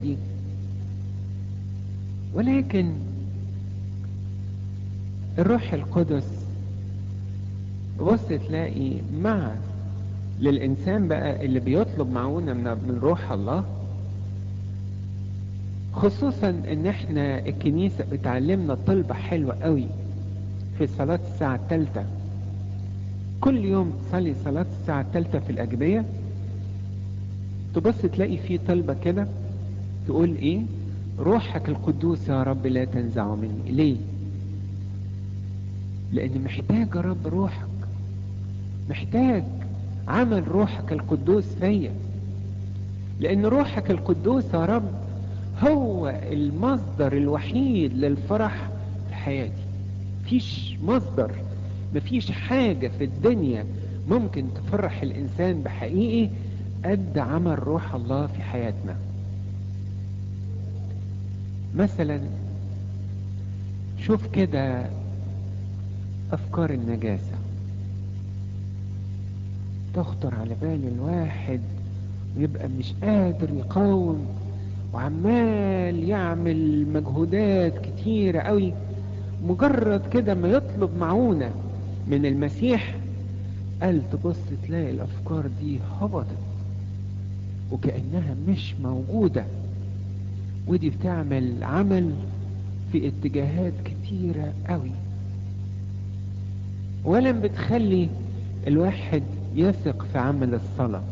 دي ولكن الروح القدس بص تلاقي مع للإنسان بقى اللي بيطلب معونة من, من روح الله خصوصا ان احنا الكنيسة بتعلمنا طلبة حلوة قوي في صلاة الساعة الثالثة كل يوم تصلي صلاة الساعة الثالثة في الأجبية تبص تلاقي فيه طلبة كده تقول ايه روحك القدوس يا رب لا تنزع مني ليه لان محتاج يا رب روحك محتاج عمل روحك القدوس فيا لان روحك القدوس يا رب هو المصدر الوحيد للفرح في حياتي مفيش مصدر مفيش حاجة في الدنيا ممكن تفرح الانسان بحقيقي قد عمل روح الله في حياتنا مثلا شوف كده افكار النجاسة تخطر على بال الواحد ويبقى مش قادر يقاوم وعمال يعمل مجهودات كتيرة قوي مجرد كده ما يطلب معونة من المسيح قال تبص تلاقي الافكار دي هبطت وكأنها مش موجودة ودي بتعمل عمل في اتجاهات كتيرة قوي ولم بتخلي الواحد يثق في عمل الصلاة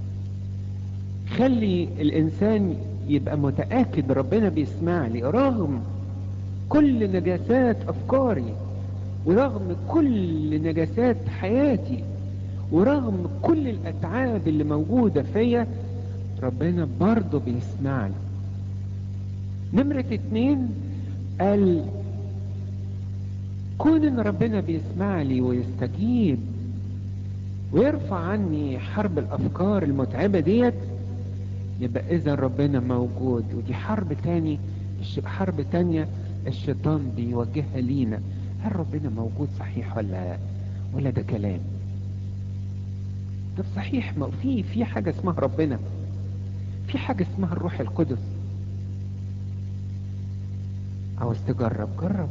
خلي الانسان يبقى متأكد ربنا بيسمع لي رغم كل نجاسات افكاري ورغم كل نجاسات حياتي ورغم كل الاتعاب اللي موجودة فيا ربنا برضه بيسمعني نمرة اتنين قال كون ان ربنا بيسمع لي ويستجيب ويرفع عني حرب الافكار المتعبة ديت يبقى اذا ربنا موجود ودي حرب تاني حرب تانية الشيطان بيوجهها لينا هل ربنا موجود صحيح ولا ولا ده كلام ده صحيح ما في في حاجة اسمها ربنا في حاجة اسمها الروح القدس عاوز تجرب جرب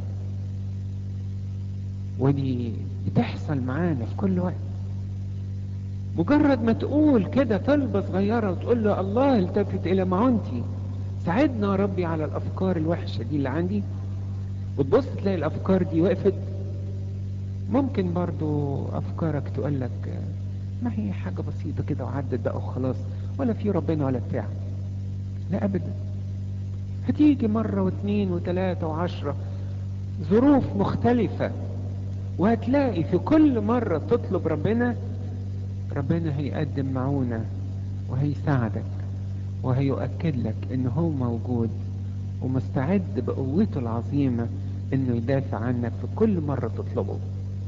ودي بتحصل معانا في كل وقت مجرد ما تقول كده طلبة صغيرة وتقول له الله التفت الى معونتي ساعدنا يا ربي على الافكار الوحشة دي اللي عندي وتبص تلاقي الافكار دي وقفت ممكن برضو افكارك تقول لك ما هي حاجة بسيطة كده وعدت بقى وخلاص ولا في ربنا ولا بتاع لا ابدا هتيجي مرة واثنين وثلاثة وعشرة ظروف مختلفة وهتلاقي في كل مرة تطلب ربنا ربنا هيقدم معونة وهيساعدك وهيؤكد لك ان هو موجود ومستعد بقوته العظيمة انه يدافع عنك في كل مرة تطلبه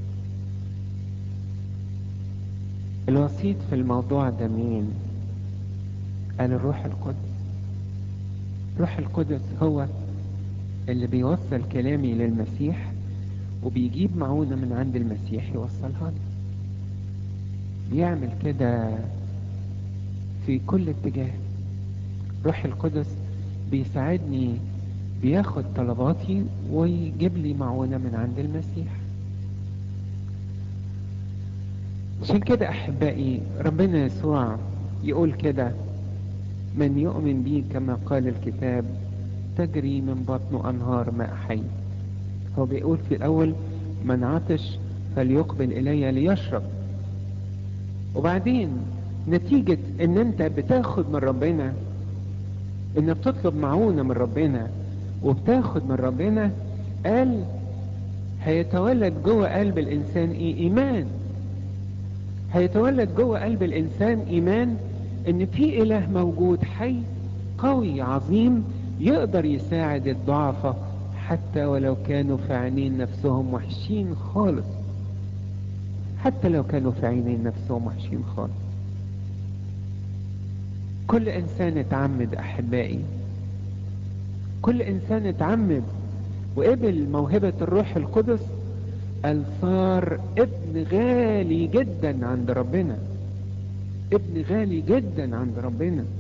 الوسيط في الموضوع ده مين قال الروح القدس الروح القدس هو اللي بيوصل كلامي للمسيح وبيجيب معونة من عند المسيح يوصلها لي بيعمل كده في كل اتجاه روح القدس بيساعدني بياخد طلباتي ويجيب لي معونة من عند المسيح عشان كده احبائي ربنا يسوع يقول كده من يؤمن بي كما قال الكتاب تجري من بطنه انهار ماء حي هو بيقول في الاول من عطش فليقبل الي ليشرب وبعدين نتيجة ان انت بتاخد من ربنا انك بتطلب معونة من ربنا وبتاخد من ربنا قال هيتولد جوه قلب الانسان ايه ايمان هيتولد جوه قلب الانسان ايمان ان في اله موجود حي قوي عظيم يقدر يساعد الضعفاء حتى ولو كانوا في عينين نفسهم وحشين خالص حتى لو كانوا في عينين نفسهم وحشين خالص كل انسان اتعمد احبائي كل انسان اتعمد وقبل موهبة الروح القدس قال صار ابن غالي جدا عند ربنا ابن غالي جدا عند ربنا